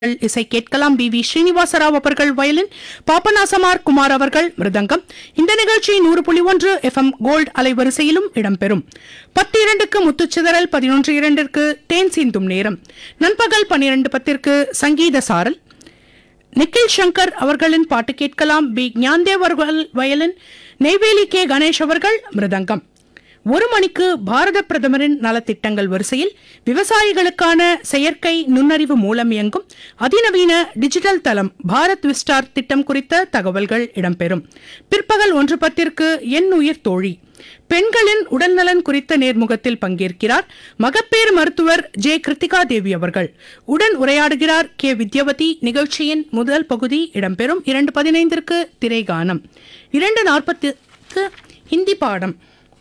இசை கேட்கலாம் P V Srinivasarao அவர்கள் வயலின் பாபநாசமார் குமார் அவர்கள் மிருதங்கம் இந்த நிகழ்ச்சி நூறு புள்ளி ஒன்று எஃப்எம் கோல்டு அலைவரிசையிலும் இடம்பெறும் பத்து இரண்டுக்கு முத்துச்சிதறல் பதினொன்று இரண்டிற்கு தேன் சிந்தும் நேரம் நண்பகல் பன்னிரண்டு பத்திற்கு சங்கீத சாரல் நிக்கில் சங்கர் அவர்களின் பாட்டு கேட்கலாம் பி ஞான்தேவ் அவர்கள் வயலின் நெய்வேலி கே கணேஷ் அவர்கள் மிருதங்கம் ஒரு மணிக்கு பாரத பிரதமரின் நலத்திட்டங்கள் வரிசையில் விவசாயிகளுக்கான செயற்கை நுண்ணறிவு மூலம் இயங்கும் அதிநவீன டிஜிட்டல் தளம் பாரத் விஸ்டார் திட்டம் குறித்த தகவல்கள் இடம்பெறும் பிற்பகல் ஒன்று பத்திற்கு என் உயிர் தோழி பெண்களின் உடல்நலன் குறித்த நேர்முகத்தில் பங்கேற்கிறார் மகப்பேறு மருத்துவர் ஜே கிருத்திகா தேவி அவர்கள் உடன் உரையாடுகிறார் கே வித்யவதி நிகழ்ச்சியின் முதல் பகுதி இடம்பெறும் இரண்டு பதினைந்திற்கு திரைகானம் இரண்டு நாற்பத்துக்கு ஹிந்தி பாடம்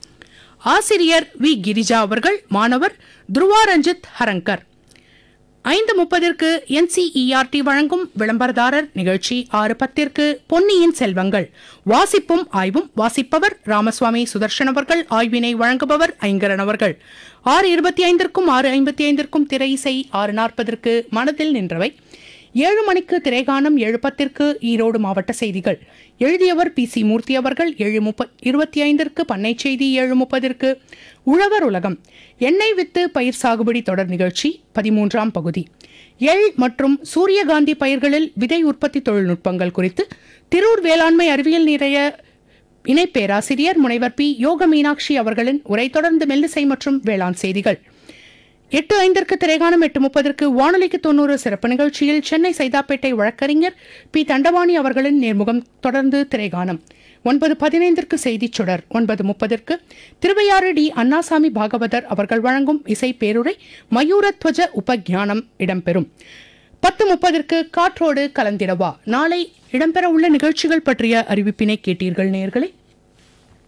ஆசிரியர் வி கிரிஜா அவர்கள் மாணவர் துருவா ரஞ்சித் ஹரங்கர் ஐந்து முப்பதிற்கு என்சிஇஆர்டி வழங்கும் விளம்பரதாரர் நிகழ்ச்சி ஆறு பத்திற்கு பொன்னியின் செல்வங்கள் வாசிப்பும் ஆய்வும் வாசிப்பவர் ராமசுவாமி சுதர்ஷன் அவர்கள் ஆய்வினை வழங்குபவர் ஐங்கரன் அவர்கள் ஆறு இருபத்தி ஐந்திற்கும் ஆறு ஐம்பத்தி ஐந்திற்கும் திரை இசை ஆறு நாற்பதற்கு மனதில் நின்றவை ஏழு மணிக்கு திரைகானம் ஏழு பத்திற்கு ஈரோடு மாவட்ட செய்திகள் எழுதியவர் பி சி மூர்த்தி அவர்கள் ஏழு முப்ப இருபத்தி ஐந்திற்கு பண்ணை செய்தி ஏழு முப்பதிற்கு உழவர் உலகம் எண்ணெய் வித்து பயிர் சாகுபடி தொடர் நிகழ்ச்சி பதிமூன்றாம் பகுதி எள் மற்றும் சூரியகாந்தி பயிர்களில் விதை உற்பத்தி தொழில்நுட்பங்கள் குறித்து திரூர் வேளாண்மை அறிவியல் நிலைய இணை பேராசிரியர் முனைவர் பி யோக மீனாட்சி அவர்களின் உரை தொடர்ந்து மெல்லிசை மற்றும் வேளாண் செய்திகள் எட்டு ஐந்திற்கு திரைகாணம் எட்டு முப்பதற்கு வானொலிக்கு தொண்ணூறு சிறப்பு நிகழ்ச்சியில் சென்னை சைதாப்பேட்டை வழக்கறிஞர் பி தண்டவாணி அவர்களின் நேர்முகம் தொடர்ந்து திரைகாணம் ஒன்பது பதினைந்திற்கு செய்திச் சுடர் ஒன்பது முப்பதற்கு திருவையாறு டி அண்ணாசாமி பாகவதர் அவர்கள் வழங்கும் இசை பேருரை மயூரத்வஜ உபஞானம் இடம்பெறும் பத்து முப்பதற்கு காற்றோடு கலந்திடவா நாளை இடம்பெற உள்ள நிகழ்ச்சிகள் பற்றிய அறிவிப்பினை கேட்டீர்கள் நேயர்களே